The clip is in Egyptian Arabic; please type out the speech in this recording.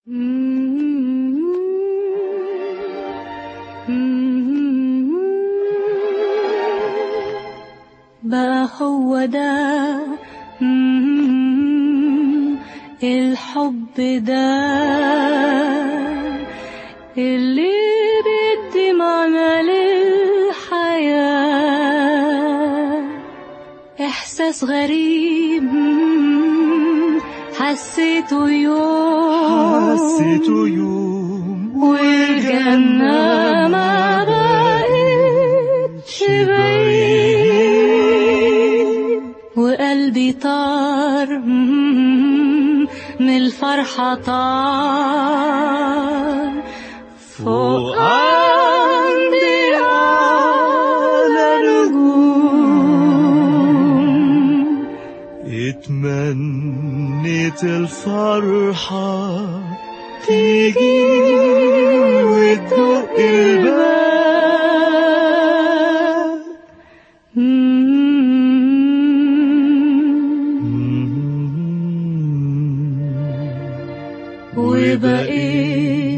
بقى هو ده الحب ده اللي بدي معنى للحياة إحساس غريب حسيته يوم حسيته يوم والجنة ما بقتش بعيد وقلبي طار من الفرحة طار فوق عندي على نجوم اتمنيت الفرحة تيجي وتدق الباب وبقيت